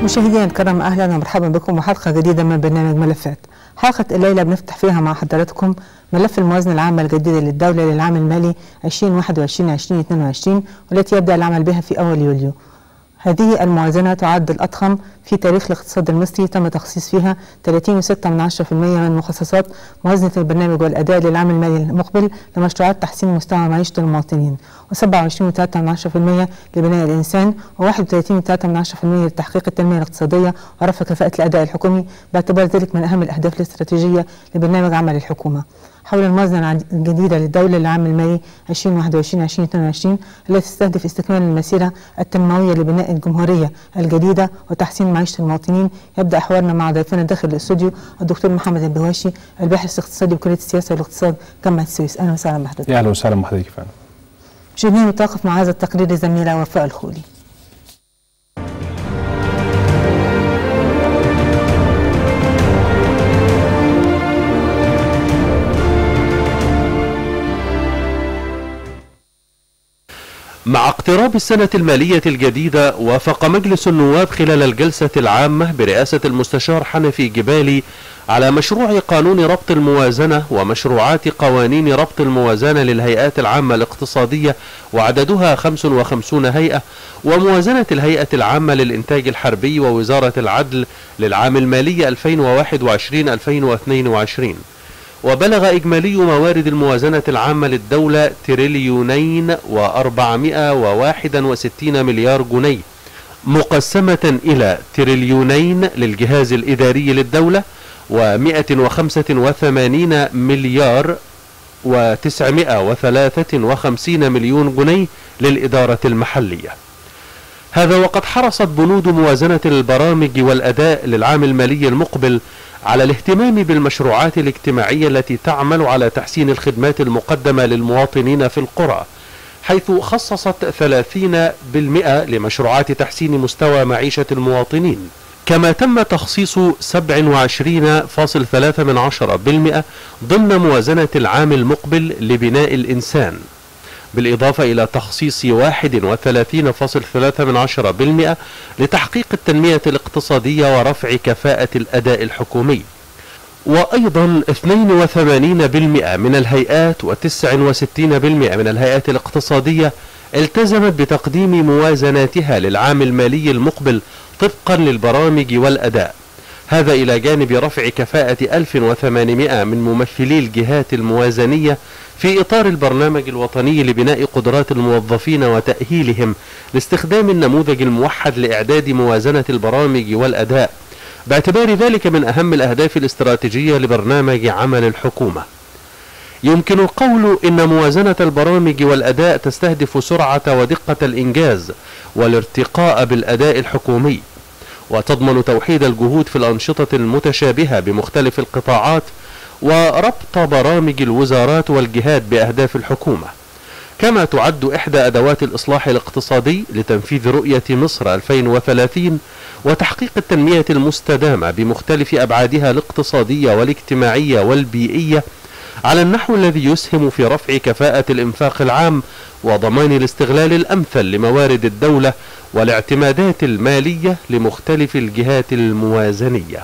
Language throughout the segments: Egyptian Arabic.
مشاهدينا الكرام اهلا ومرحبا بكم وحلقه جديده من برنامج ملفات. حلقه الليله بنفتح فيها مع حضراتكم ملف الموازنه العامه الجديده للدوله للعام المالي 2021 2022 والتي يبدا العمل بها في اول يوليو. هذه الموازنة تعد الأضخم في تاريخ الاقتصاد المصري تم تخصيص فيها 30.6% من مخصصات موازنة البرنامج والأداء للعام المالي المقبل لمشروعات تحسين مستوى معيشة المواطنين و27.3% لبناء الإنسان و31.3% لتحقيق التنمية الاقتصادية ورفع كفاءة الأداء الحكومي باعتبار ذلك من أهم الأهداف الاستراتيجية لبرنامج عمل الحكومة. حول الموازنة الجديدة للدولة للعام المالي 2021-2022 التي تستهدف استكمال المسيرة التنموية لبناء الجمهورية الجديدة وتحسين معيشة المواطنين يبدأ حوارنا مع ضيفنا داخل الاستوديو الدكتور محمد البواشي الباحث الاقتصادي بكلية السياسة والاقتصاد جامعة السويس أهلا وسهلا بحضرتك. أهلا وسهلا بحضرتك فندم. مشاهدينا نتوقف مع هذا التقرير الزميلة وفاء الخولي. مع اقتراب السنة المالية الجديدة وافق مجلس النواب خلال الجلسة العامة برئاسة المستشار حنفي جبالي على مشروع قانون ربط الموازنة ومشروعات قوانين ربط الموازنة للهيئات العامة الاقتصادية وعددها 55 هيئة وموازنة الهيئة العامة للإنتاج الحربي ووزارة العدل للعام المالي 2021-2022 وبلغ إجمالي موارد الموازنة العامة للدولة تريليونين وأربعمائة وواحد وستين مليار جنيه مقسمة إلى تريليونين للجهاز الإداري للدولة ومائة وخمسة وثمانين مليار وتسعمائة وثلاثة وخمسين مليون جنيه للإدارة المحلية هذا وقد حرصت بنود موازنة البرامج والأداء للعام المالي المقبل على الاهتمام بالمشروعات الاجتماعية التي تعمل على تحسين الخدمات المقدمة للمواطنين في القرى حيث خصصت 30% لمشروعات تحسين مستوى معيشة المواطنين كما تم تخصيص 27.3% ضمن موازنة العام المقبل لبناء الإنسان بالإضافة إلى تخصيص 31.3% لتحقيق التنمية الاقتصادية ورفع كفاءة الأداء الحكومي وأيضا 82% من الهيئات و69% من الهيئات الاقتصادية التزمت بتقديم موازناتها للعام المالي المقبل طبقا للبرامج والأداء هذا إلى جانب رفع كفاءة 1800 من ممثلي الجهات الموازنية في إطار البرنامج الوطني لبناء قدرات الموظفين وتأهيلهم لاستخدام النموذج الموحد لإعداد موازنة البرامج والأداء باعتبار ذلك من أهم الأهداف الاستراتيجية لبرنامج عمل الحكومة يمكن القول إن موازنة البرامج والأداء تستهدف سرعة ودقة الإنجاز والارتقاء بالأداء الحكومي وتضمن توحيد الجهود في الأنشطة المتشابهة بمختلف القطاعات وربط برامج الوزارات والجهات بأهداف الحكومة كما تعد إحدى أدوات الإصلاح الاقتصادي لتنفيذ رؤية مصر 2030 وتحقيق التنمية المستدامة بمختلف أبعادها الاقتصادية والاجتماعية والبيئية على النحو الذي يسهم في رفع كفاءة الإنفاق العام وضمان الاستغلال الأمثل لموارد الدولة والاعتمادات المالية لمختلف الجهات الموازنية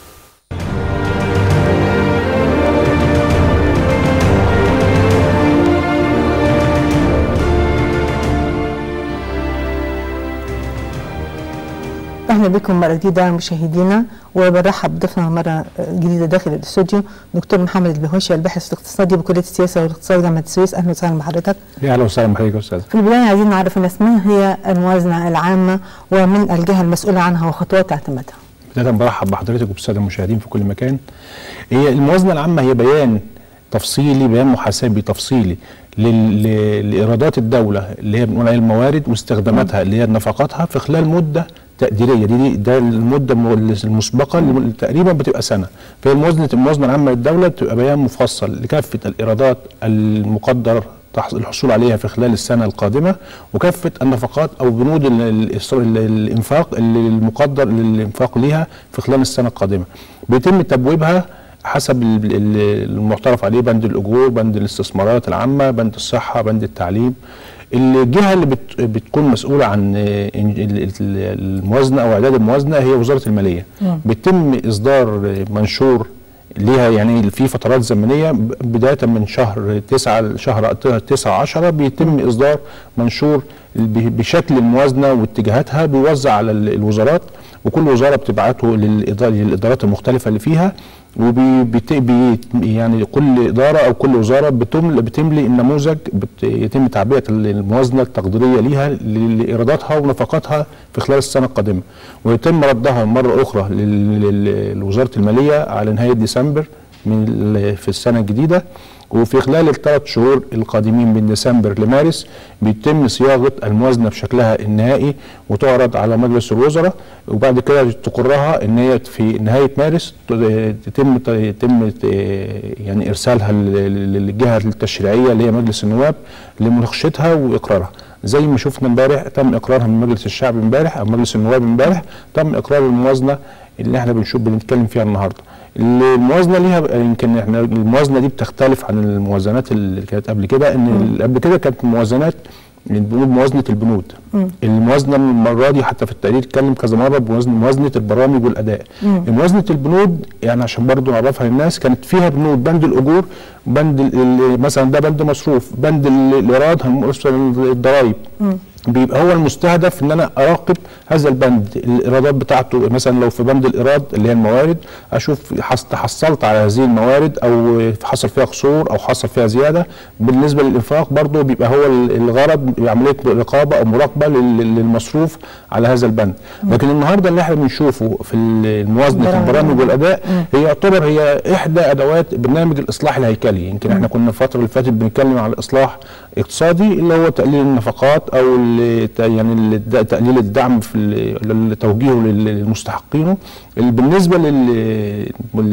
اهلا بكم مره جديده مشاهدينا وبرحب بضيفنا مره جديده داخل الاستوديو دكتور محمد البهوشي الباحث الاقتصادي بكليه السياسه والاقتصاد جامعه السويس اهلا وسهلا بحضرتك. يا اهلا وسهلا بحضرتك يا استاذ. في البدايه عايزين نعرف الناس ما هي الموازنه العامه ومن الجهه المسؤوله عنها وخطوات اعتمادها. بدايه برحب بحضرتك وبالساده المشاهدين في كل مكان. هي الموازنه العامه هي بيان تفصيلي بيان محاسبي تفصيلي لايرادات الدوله اللي هي بنقول عليها الموارد واستخداماتها اللي هي نفقاتها في خلال مده تقديريه دي, دي ده المده المسبقه تقريبا بتبقى سنه فهي موازنه الموازنه العامه للدوله بتبقى بيان مفصل لكافه الايرادات المقدر الحصول عليها في خلال السنه القادمه وكافه النفقات او بنود الانفاق اللي المقدر للانفاق ليها في خلال السنه القادمه بيتم تبويبها حسب المعترف عليه بند الاجور بند الاستثمارات العامه بند الصحه بند التعليم الجهه اللي بت بتكون مسؤوله عن آه، ال- ال- الموازنه او اعداد الموازنه هي وزاره الماليه بيتم اصدار آه، منشور ليها يعني في فترات زمنيه ب- بدايه من شهر 9 لشهر 9 10 بيتم اصدار منشور ب- بشكل الموازنه واتجاهاتها بيوزع على ال- الوزارات وكل وزاره بتبعته للإدارة- للادارات المختلفه اللي فيها وبي بت- بي يعني كل اداره او كل وزاره بتملي بتملي النموذج بت يتم تعبئه الموازنه التقديريه ليها ل- لايراداتها ونفقاتها في خلال السنه القادمه ويتم ردها مره اخرى لل- لل- لوزاره الماليه على نهايه ديسمبر من ال- في السنه الجديده وفي خلال الثلاث شهور القادمين من ديسمبر لمارس بيتم صياغه الموازنه بشكلها النهائي وتعرض على مجلس الوزراء وبعد كده تقرها ان هي في نهايه مارس ت- تتم يتم ت- يعني ارسالها لل- للجهه التشريعيه اللي هي مجلس النواب لمناقشتها واقرارها زي ما شفنا امبارح تم اقرارها من مجلس الشعب امبارح او مجلس النواب امبارح تم اقرار الموازنه اللي احنا بنشوف بنتكلم فيها النهارده الموازنه ليها يمكن احنا الموازنه دي بتختلف عن الموازنات اللي كانت قبل كده ان اللي قبل كده كانت موازنات بنقول موازنه البنود الموازنه المره دي حتى في التقرير اتكلم كذا مره بموازنه موازنه البرامج والاداء موازنه البنود يعني عشان برضو نعرفها للناس كانت فيها بنود بند الاجور بند ال- ال- مثلا ده بند مصروف بند ال- الايراد هنقص الضرايب بيبقى هو المستهدف ان انا اراقب هذا البند الايرادات بتاعته مثلا لو في بند الايراد اللي هي الموارد اشوف حص- تحصلت على هذه الموارد او حصل فيها قصور او حصل فيها زياده بالنسبه للانفاق برضه بيبقى هو ال- الغرض عمليه رقابه او مراقبه لل- للمصروف على هذا البند لكن النهارده اللي احنا بنشوفه في الموازنه برامج. البرامج والاداء هي يعتبر هي احدى ادوات برنامج الاصلاح الهيكلي يمكن احنا كنا الفتره اللي فاتت بنتكلم على الاصلاح اقتصادي اللي هو تقليل النفقات او ال- ت- يعني ال- تقليل الدعم في ال- لتوجيهه لل- للمستحقينه ال- بالنسبه لل-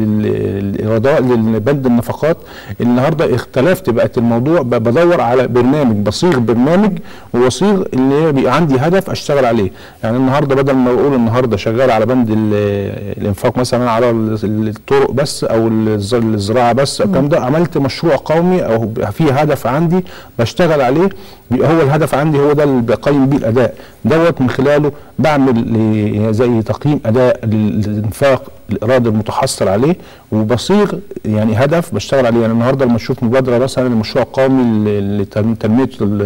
لل- للايرادات لبند النفقات النهارده اختلفت بقت الموضوع ب- بدور على برنامج بصيغ برنامج وبصيغ ان هي بيبقى عندي هدف اشتغل عليه يعني النهارده بدل ما اقول النهارده شغال على بند ال- الانفاق مثلا على ال- الطرق بس او الز- الزراعه بس او الكلام ده عملت مشروع قومي او بيبقى فيه هدف عندي بشتغل عليه بيبقى هو الهدف عندي هو ده اللي بقيم بيه الاداء دوت من خلاله بعمل ل- زي تقييم اداء الانفاق الايراد المتحصل عليه وبصيغ يعني هدف بشتغل عليه يعني النهارده لما اشوف مبادره مثلا المشروع القومي ل- لتنميه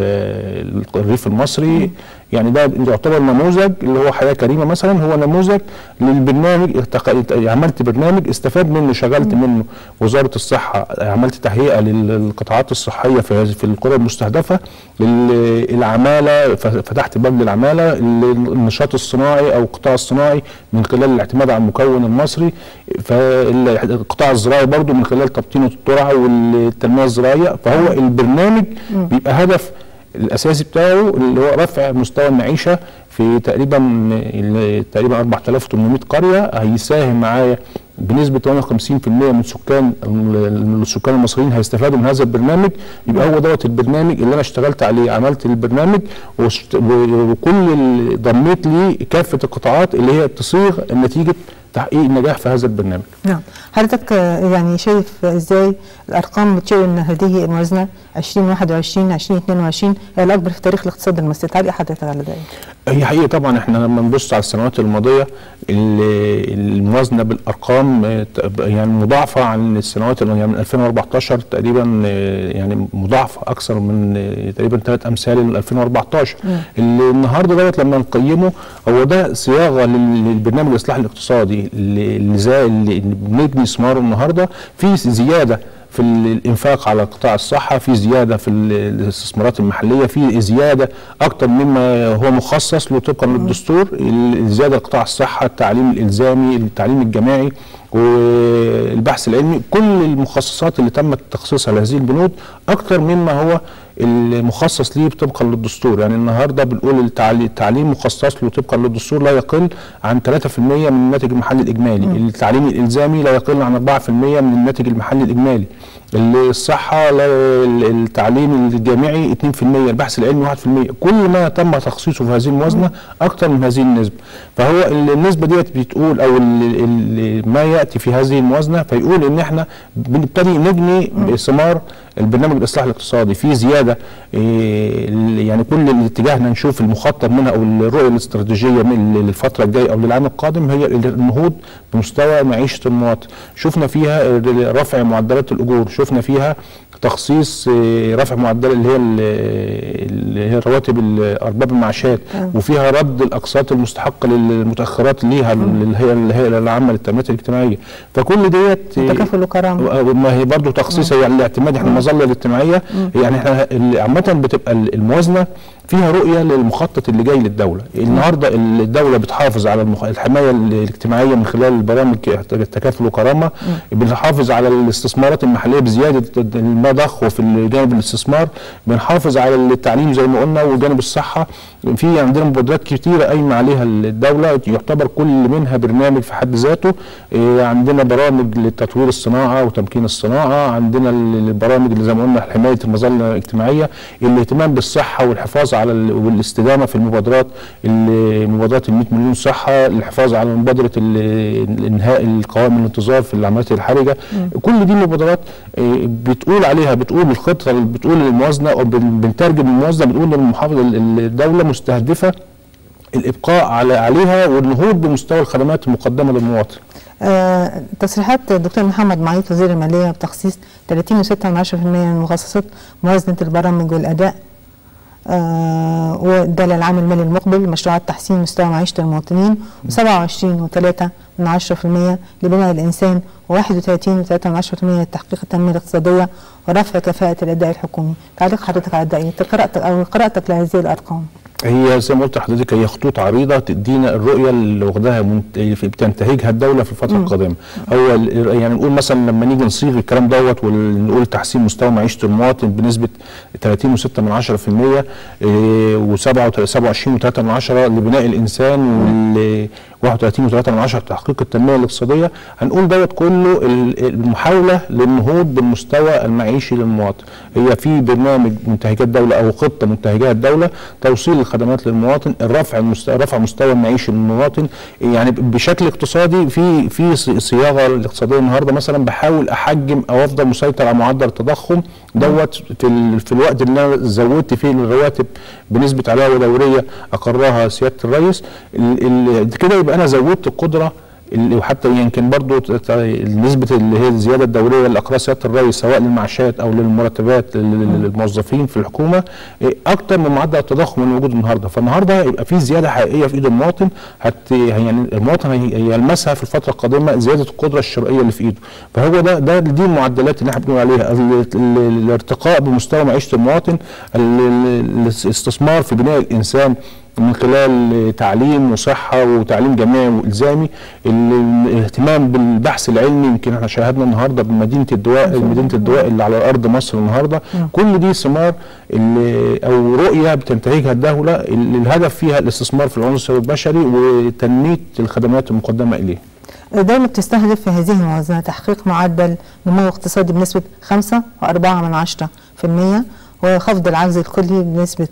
ال- الريف المصري يعني ده يعتبر نموذج اللي هو حياه كريمه مثلا هو نموذج للبرنامج ارتق- عملت برنامج استفاد منه شغلت منه وزاره الصحه عملت تهيئه للقطاعات الصحيه في هذه- في القرى المستهدفه ال- العماله ف- فتحت باب للعماله ال- النشاط الصناعي او القطاع الصناعي من خلال الاعتماد على المكون المصري فالقطاع الزراعي برضو من خلال تبطين الترعه والتنميه الزراعيه فهو البرنامج بيبقى هدف الاساسي بتاعه اللي هو رفع مستوى المعيشه في تقريبا ال- تقريبا 4800 قريه هيساهم معايا بنسبه 58% من سكان ال- السكان المصريين هيستفادوا من هذا البرنامج يبقى هو دوت البرنامج اللي انا اشتغلت عليه عملت البرنامج واشت- و- وكل ال- ضميت ليه كافه القطاعات اللي هي تصيغ نتيجه تحقيق النجاح في هذا البرنامج نعم حضرتك آه، يعني شايف ازاي الارقام بتشير ان هذه الموازنه 2021 2022 هي الاكبر في تاريخ الاقتصاد المصري تعليق حضرتك على ذلك هي حقيقة طبعا احنا لما نبص على السنوات الماضية ال- الموازنة بالأرقام اه، ت- يعني مضاعفة عن السنوات اللي- يعني من 2014 تقريبا اه، يعني مضاعفة أكثر من اه، تقريبا ثلاث أمثال ل 2014 اللي النهارده دوت لما نقيمه هو ده صياغة لل- للبرنامج الإصلاح الاقتصادي اللي اللي زي اللي بنبني ثماره النهارده في زيادة في الانفاق على قطاع الصحه في زياده في ال- الاستثمارات المحليه في زياده اكتر مما هو مخصص له طبقا للدستور الزياده لقطاع الصحه التعليم الالزامي التعليم الجامعي والبحث العلمي كل المخصصات اللي تم تخصيصها لهذه البنود اكتر مما هو المخصص ليه طبقا للدستور يعني النهارده بنقول التعلي- التعليم مخصص له طبقا للدستور لا يقل عن 3% من الناتج المحلي الاجمالي التعليم الالزامي لا يقل عن 4% من الناتج المحلي الاجمالي الصحه ال- التعليم الجامعي 2% البحث العلمي 1% كل ما تم تخصيصه في هذه الموازنه اكثر من هذه النسبه فهو ال- النسبه ديت بتقول او ال- ال- ما ياتي في هذه الموازنه فيقول ان احنا بنبتدي نجني بثمار البرنامج الاصلاح الاقتصادي في زياده إيه، ال- يعني كل الاتجاهنا نشوف المخطط منها او الرؤيه الاستراتيجيه من للفتره الجايه او للعام القادم هي النهوض بمستوى معيشه المواطن شفنا فيها رفع معدلات الاجور شفنا فيها تخصيص إيه، رفع معدل اللي هي ال- اللي هي رواتب ال- ارباب المعاشات وفيها رد الاقساط المستحقه للمتاخرات ليها اللي هي الهيئه العامه للتنميه الاجتماعيه فكل ديت إيه، تكافل وكرامه ما هي برضه تخصيص هي الاعتماد احنا المظله الاجتماعيه يعني احنا ال- عامه بتبقى ال- الموازنه فيها رؤيه للمخطط اللي جاي للدوله النهارده الدوله بتحافظ على المخ... الحمايه الاجتماعيه من خلال البرامج التكافل وكرامه بنحافظ على الاستثمارات المحليه بزياده المضخ في جانب الاستثمار بنحافظ على التعليم زي ما قلنا وجانب الصحه في عندنا مبادرات كتيره قايمه عليها الدوله يعتبر كل منها برنامج في حد ذاته إيه، عندنا برامج لتطوير الصناعه وتمكين الصناعه عندنا ال- البرامج اللي زي ما قلنا حمايه المظله الاجتماعيه الاهتمام بالصحه والحفاظ على ال- والاستدامه في المبادرات ال- مبادرات ال 100 مليون صحه الحفاظ على مبادره ال- انهاء القوائم الانتظار في العمليات الحرجه كل دي مبادرات إيه، بتقول عليها بتقول الخطه بتقول الموازنه او بن- بنترجم الموازنه بتقول المحافظه الدوله مستهدفه الابقاء على عليها والنهوض بمستوى الخدمات المقدمه للمواطن آه، تصريحات الدكتور محمد معيط وزير الماليه بتخصيص 30.6% من مخصصات موازنه البرامج والاداء آه وده للعام المالي المقبل لمشروعات تحسين مستوى معيشه المواطنين و27.3 من 10% لبناء الانسان و31.3 من 10% لتحقيق التنميه الاقتصاديه ورفع كفاءه الاداء الحكومي. تعليق حضرتك على ده ايه؟ قراءتك او قراءتك لهذه الارقام. هي زي ما قلت لحضرتك هي خطوط عريضه تدينا الرؤيه اللي واخداها منت- في- بتنتهجها الدوله في الفتره القادمه هو ال- يعني نقول مثلا لما نيجي نصيغ الكلام دوت ونقول تحسين مستوى معيشه المواطن بنسبه 30.6 من 10% و27.3 من 10 لبناء الانسان وال 31.3 من 10 تحقيق التنميه الاقتصاديه هنقول دوت كله ال- المحاوله للنهوض بالمستوى المعيشي للمواطن هي في برنامج منتهجات الدوله او خطه منتهجات الدوله توصيل الخدمات للمواطن الرفع المستوى رفع مستوى المعيشي للمواطن يعني بشكل اقتصادي في في ص- صياغه الاقتصاديه النهارده مثلا بحاول احجم او افضل مسيطر على معدل التضخم دوت في ال- في الوقت اللي انا زودت فيه الرواتب بنسبه علاوه دوريه اقرها سياده الرئيس ال- ال- كده يبقى انا زودت القدره اللي وحتى يمكن برضو ت- ت- نسبة اللي هي الزيادة الدورية اللي أقرها سيادة الرئيس سواء للمعاشات أو للمرتبات لل- للموظفين في الحكومة إيه، أكتر من معدل التضخم اللي موجود النهاردة فالنهاردة يبقى في زيادة حقيقية في إيد المواطن هت يعني المواطن هي- هيلمسها في الفترة القادمة زيادة القدرة الشرائية اللي في إيده فهو ده ده دي المعدلات اللي احنا بنقول عليها ال- ال- الارتقاء بمستوى معيشة المواطن ال- ال- الاستثمار في بناء الإنسان من خلال تعليم وصحة وتعليم جامعي والزامي ال- الاهتمام بالبحث العلمي يمكن احنا شاهدنا النهارده بمدينه الدواء مدينه الدواء اللي على ارض مصر النهارده كل دي ثمار اللي- او رؤيه بتنتهجها الدوله اللي الهدف فيها الاستثمار في العنصر البشري وتنميه الخدمات المقدمه اليه. الدولة بتستهدف في هذه الموازنة تحقيق معدل نمو اقتصادي بنسبة 5.4 من 10% وخفض العجز الكلي بنسبة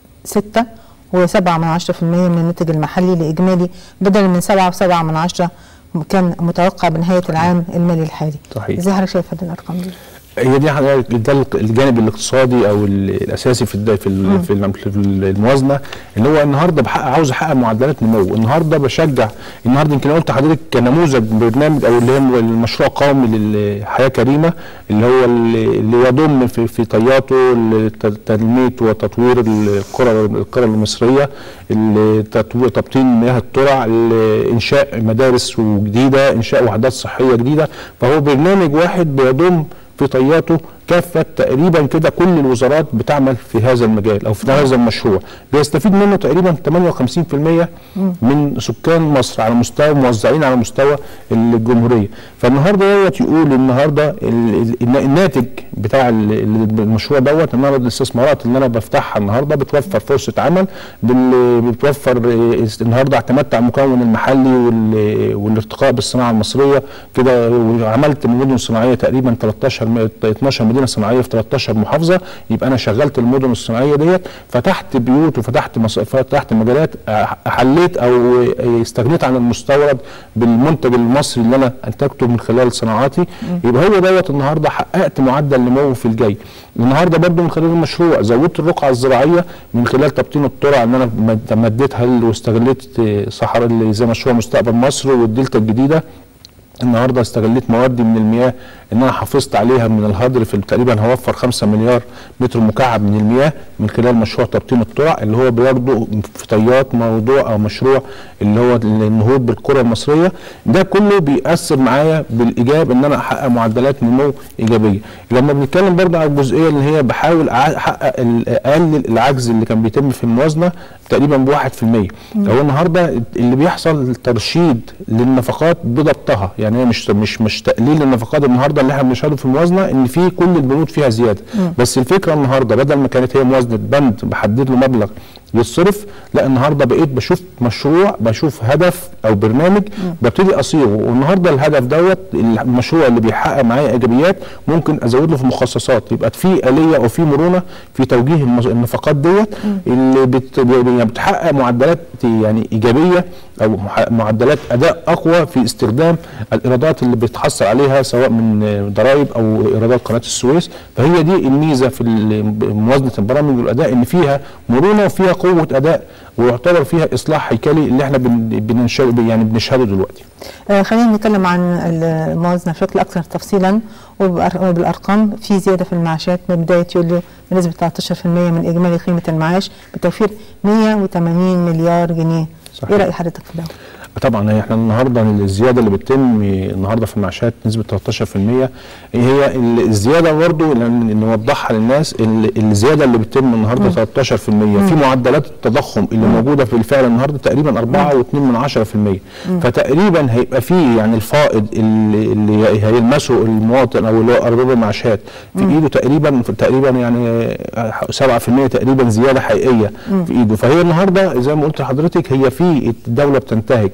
6 و7 من 10% من الناتج المحلي لإجمالي بدلا من 7 و7 من 10 كان متوقع بنهاية العام المالي الحالي صحيح. ازاي حضرتك شايف هذه الأرقام دي؟ هي دي حضرتك ده الجانب الاقتصادي او ال- الاساسي في الد- في ال- في الم- في الموازنه اللي هو النهارده بحقق عاوز احقق معدلات نمو النهارده بشجع النهارده يمكن قلت لحضرتك كنموذج برنامج او اللي هي المشروع قومي للحياه كريمه اللي هو اللي اللي يضم في في طياته لت- تنميه وتطوير القرى القرى المصريه ال- تطوير- تبطين مياه الترع ال- انشاء مدارس وجديده انشاء وحدات صحيه جديده فهو برنامج واحد بيضم في طياته كافه تقريبا كده كل الوزارات بتعمل في هذا المجال او في هذا المشروع بيستفيد منه تقريبا 58% من سكان مصر على مستوى موزعين على مستوى الجمهوريه فالنهارده دوت يقول النهارده ال- ال- الناتج بتاع ال- ال- المشروع دوت النهارده الاستثمارات اللي انا بفتحها النهارده بتوفر فرصه عمل بال- بتوفر آه، النهارده اعتمدت على المكون المحلي وال- والارتقاء بالصناعه المصريه كده وعملت مدن صناعيه تقريبا 13 م- 12 مدينه صناعيه في 13 محافظه يبقى انا شغلت المدن الصناعيه ديت فتحت بيوت وفتحت مص... فتحت مجالات أح- حليت او استغنيت عن المستورد بالمنتج المصري اللي انا انتجته من خلال صناعاتي يبقى هو دوت النهارده حققت معدل نمو في الجاي النهارده برضو من خلال المشروع زودت الرقعه الزراعيه من خلال تبطين الترع ان انا مد- مديتها واستغليت آه، صحراء اللي زي مشروع مستقبل مصر والدلتا الجديده النهارده استغليت موادي من المياه ان انا حافظت عليها من الهدر في تقريبا هوفر 5 مليار متر مكعب من المياه من خلال مشروع تبطين الترع اللي هو بياخده في طيات موضوع او مشروع اللي هو النهوض بالقرى المصريه ده كله بيأثر معايا بالايجاب ان انا احقق معدلات نمو ايجابيه لما بنتكلم برضه على الجزئيه اللي هي بحاول أع- احقق ال- اقلل العجز اللي كان بيتم في الموازنه تقريبا ب 1% هو النهارده اللي بيحصل ترشيد للنفقات بضبطها يعني هي مش مش مش تقليل النفقات النهارده اللي احنا بنشهده في الموازنه ان في كل البنود فيها زياده بس الفكره النهارده بدل ما كانت هي موازنه بند بحدد له مبلغ يتصرف لا النهارده بقيت بشوف مشروع بشوف هدف او برنامج ببتدي اصيغه والنهارده الهدف دوت المشروع اللي بيحقق معايا ايجابيات ممكن ازود له في مخصصات يبقى في اليه او في مرونه في توجيه المز- النفقات ديت اللي بت يعني بتحقق معدلات يعني ايجابيه او مح- معدلات اداء اقوى في استخدام الايرادات اللي بتحصل عليها سواء من ضرائب او ايرادات قناه السويس فهي دي الميزه في ال- موازنه البرامج والاداء ان فيها مرونه وفيها قوه اداء ويعتبر فيها اصلاح هيكلي اللي احنا بن بننشر يعني بنشهده دلوقتي آه، خلينا نتكلم عن الموازنة بشكل أكثر تفصيلا وبأر- وبالأرقام في زيادة في المعاشات من بداية يوليو بنسبة 13% من إجمالي قيمة المعاش بتوفير 180 مليار جنيه صحيح. إيه رأي حضرتك في ده؟ طبعا هي احنا النهارده الزياده اللي بتتم النهارده في المعاشات نسبه 13% هي ال- الزياده برضو لأن نوضحها للناس ال- الزياده اللي بتتم النهارده 13% في معدلات التضخم اللي موجوده في الفعل النهارده تقريبا 4.2 من 10% فتقريبا هيبقى في يعني الفائض اللي, اللي هيلمسه المواطن او اللي هو ارباب المعاشات في ايده تقريبا تقريبا يعني 7% تقريبا زياده حقيقيه في ايده فهي النهارده زي ما قلت لحضرتك هي في الدوله بتنتهج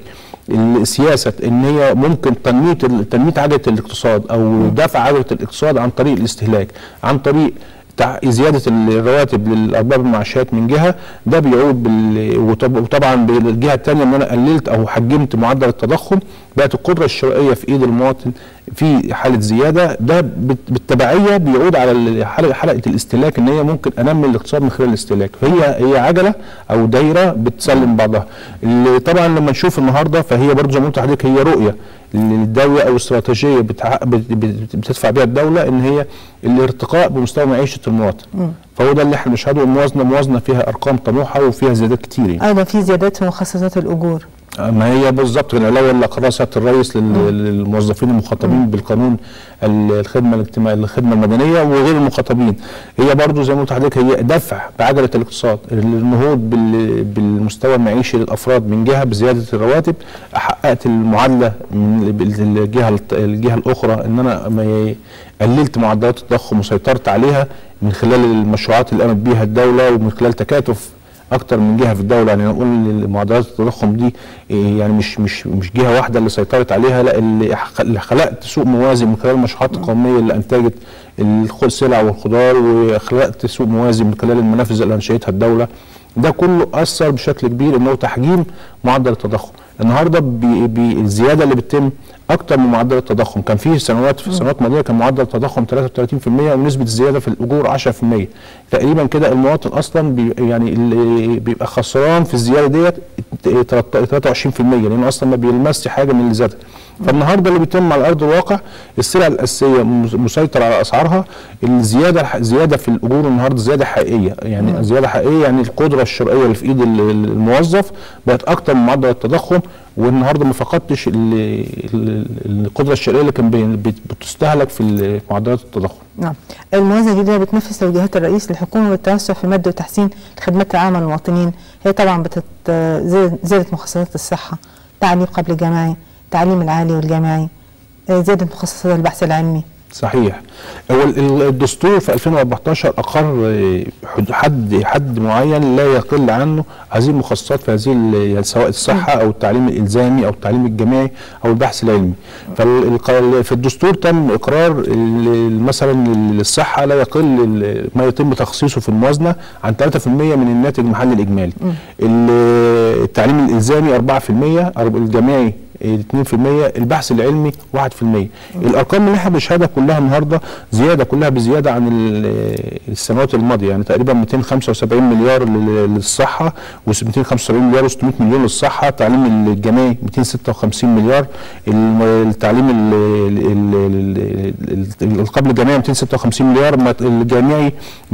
السياسه ان هي ممكن تنميه ال- تنميه عجله الاقتصاد او دفع عجله الاقتصاد عن طريق الاستهلاك عن طريق تع- زياده الرواتب للارباب المعاشات من جهه ده بيعود بال... وطب- وطبعا بالجهه الثانيه ان انا قللت او حجمت معدل التضخم بقت القدره الشرائيه في ايد المواطن في حاله زياده ده بت- بالتبعيه بيعود على ال- حلقه حلقه الاستهلاك ان هي ممكن انمي الاقتصاد من خلال الاستهلاك فهي هي عجله او دايره بتسلم بعضها اللي طبعا لما نشوف النهارده فهي برضه زي ما قلت لحضرتك هي رؤيه للدوله او استراتيجيه بتع- بت- بت- بتدفع بها الدوله ان هي الارتقاء بمستوى معيشه المواطن فهو ده اللي احنا بنشهده الموازنه موازنه فيها ارقام طموحه وفيها زيادات كتير يعني. أيضا في زيادات في مخصصات الأجور ما هي بالظبط العلاوه اللي قررها سياده الرئيس لل- للموظفين المخاطبين بالقانون ال- الخدمه الاجتماعيه الخدمه المدنيه وغير المخاطبين هي برضو زي ما قلت لحضرتك هي دفع بعجله الاقتصاد النهوض بال- بالمستوى المعيشي للافراد من جهه بزياده الرواتب حققت المعادله من بال- الجهه الت- الجهه الاخرى ان انا ما ي- قللت معدلات التضخم وسيطرت عليها من خلال المشروعات اللي قامت بيها الدوله ومن خلال تكاتف اكتر من جهه في الدوله يعني نقول إن معدلات التضخم دي إيه، يعني مش مش مش جهه واحده اللي سيطرت عليها لا اللي خ- اللي خلقت سوق موازي من خلال المشروعات القوميه اللي انتجت الخ- السلع والخضار وخلقت سوق موازي من خلال المنافذ اللي انشئتها الدوله ده كله اثر بشكل كبير انه تحجيم معدل التضخم النهارده بي بي الزياده اللي بتتم اكتر من معدل التضخم كان في سنوات في سنوات ماضيه كان معدل التضخم 33% ونسبه الزياده في الاجور 10% تقريبا كده المواطن اصلا بي يعني اللي بيبقى خسران في الزياده ديت 23% لانه اصلا ما بيلمسش حاجه من اللي زادها فالنهارده اللي بيتم على ارض الواقع السلع الاساسيه مس- مسيطر على اسعارها الزياده الح- زياده في الاجور النهارده زياده حقيقيه يعني مم. زياده حقيقيه يعني القدره الشرائيه اللي في ايد ال- ال- الموظف بقت اكتر من معدل التضخم والنهارده ما فقدتش ال- ال- القدره الشرائيه اللي كان بي- بت- بتستهلك في ال- معدلات التضخم نعم الموازنة الجديدة بتنفذ توجيهات الرئيس للحكومة بالتوسع في مد وتحسين الخدمات العامة للمواطنين هي طبعا بتت زي- زيادة مخصصات الصحة تعليم قبل الجامعي التعليم العالي والجامعي آه، زيادة مخصصات البحث العلمي صحيح هو ال- ال- الدستور في 2014 اقر آه، حد- حد حد معين لا يقل عنه هذه المخصصات في هذه ال- سواء الصحه او التعليم الالزامي او التعليم الجامعي او البحث العلمي ففي الدستور تم اقرار ال- ال- مثلا ال- الصحه لا يقل ال- ما يتم تخصيصه في الموازنه عن 3% من الناتج المحلي الاجمالي ال- التعليم الالزامي 4% أرب- الجامعي 2% البحث العلمي 1% الارقام اللي احنا بنشهدها كلها النهارده زياده كلها بزياده عن ال- السنوات الماضيه يعني تقريبا 275 مليار لل- للصحه و275 مليار و600 مليون للصحه التعليم الجامعي 256 مليار الم- التعليم ال- ال- ال- ال- ال- قبل الجامعي 256 مليار ما- الجامعي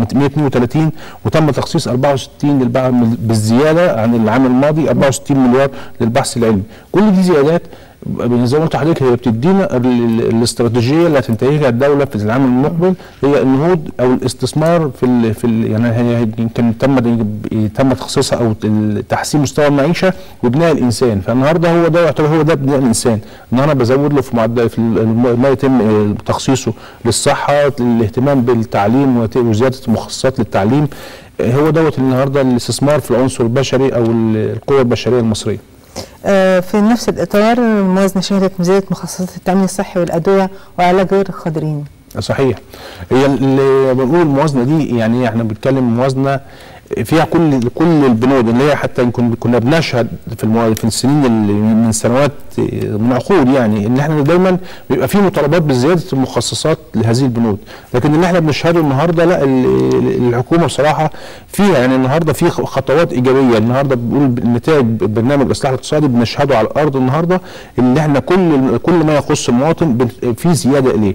132 وتم تخصيص 64 للبع- بالزياده عن العام الماضي 64 مليار للبحث العلمي كل دي زيادات زي ما قلت لحضرتك هي بتدينا ال- ال- الاستراتيجيه اللي هتنتهجها الدوله في العام المقبل هي النهوض او الاستثمار في ال في ال يعني هي يمكن تم تم تخصيصها او ال- تحسين مستوى المعيشه وبناء الانسان فالنهارده هو ده يعتبر هو ده بناء الانسان ان انا بزود له في معدل في ال- ما يتم آه، تخصيصه للصحه الاهتمام بالتعليم وت- وزياده المخصصات للتعليم آه، هو دوت النهارده الاستثمار في العنصر البشري او ال- القوه البشريه المصريه آه، في نفس الإطار الموازنة شهدت مزايدة مخصصات التأمين الصحي والأدوية وعلاج غير القادرين صحيح هي اللي بنقول الموازنه دي يعني احنا بنتكلم موازنه فيها كل كل البنود اللي هي حتى يمكن كنا بنشهد في المو... في السنين اللي من سنوات من عقود يعني ان احنا دايما بيبقى في مطالبات بزياده المخصصات لهذه البنود لكن اللي احنا بنشهده النهارده لا ال- الحكومه بصراحه فيها يعني النهارده في خطوات ايجابيه النهارده بنقول نتائج برنامج الاصلاح الاقتصادي بنشهده على الارض النهارده ان احنا كل كل ما يخص المواطن بن- في زياده اليه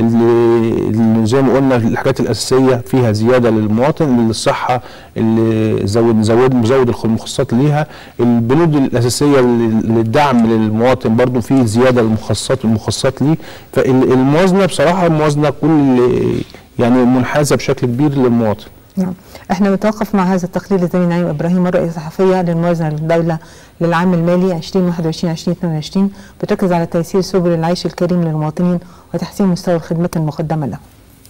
اللي زي ما قلنا الحاجات الاساسيه فيها زياده للمواطن للصحه اللي زود زود مزود المخصصات ليها البنود الاساسيه لل- للدعم للمواطن برضو في زياده للمخصصات المخصصات ليه فالموازنه بصراحه موازنه كل يعني منحازه بشكل كبير للمواطن نعم احنا بنتوقف مع هذا التقرير لزميل نعيم ابراهيم الرؤيه الصحفيه للموازنه للدوله للعام المالي 2021 2022 بتركز على تيسير سبل العيش الكريم للمواطنين وتحسين مستوى الخدمات المقدمه لهم.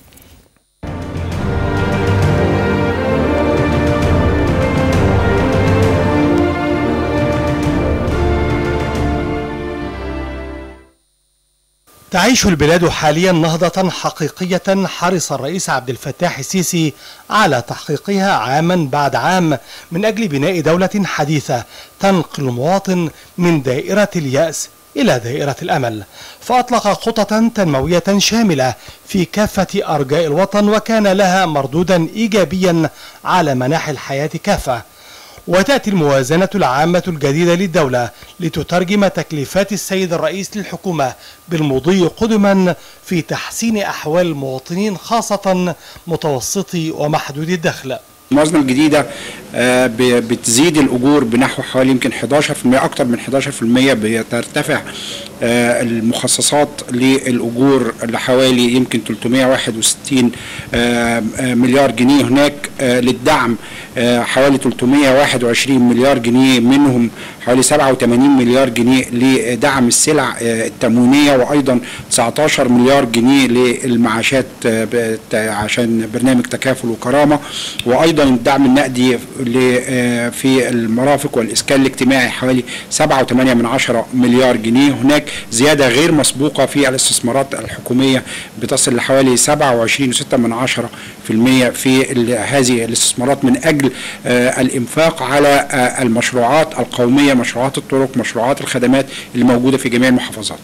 تعيش البلاد حاليا نهضة حقيقية حرص الرئيس عبد الفتاح السيسي على تحقيقها عاما بعد عام من أجل بناء دولة حديثة تنقل المواطن من دائرة اليأس إلى دائرة الأمل فأطلق خططا تنموية شاملة في كافة أرجاء الوطن وكان لها مردودا إيجابيا على مناحي الحياة كافة وتأتي الموازنة العامة الجديدة للدولة لتترجم تكليفات السيد الرئيس للحكومة بالمضي قدما في تحسين أحوال المواطنين خاصة متوسطي ومحدودي الدخل الموازنه الجديده آه، ب- بتزيد الاجور بنحو حوالي يمكن 11% اكتر من 11% بترتفع آه، المخصصات للاجور لحوالي يمكن 361 آه، آه، مليار جنيه هناك آه، للدعم آه، حوالي 321 مليار جنيه منهم حوالي 87 مليار جنيه لدعم السلع آه، التموينيه وايضا 19 مليار جنيه للمعاشات آه، بت- عشان برنامج تكافل وكرامه وايضا الدعم النقدي ل- آه، في المرافق والاسكان الاجتماعي حوالي 7.8 من عشرة مليار جنيه هناك زياده غير مسبوقه في الاستثمارات الحكوميه بتصل لحوالي 27.6 من عشرة في المية في ال- هذه الاستثمارات من اجل آه، الانفاق على آه، المشروعات القوميه مشروعات الطرق مشروعات الخدمات اللي موجوده في جميع المحافظات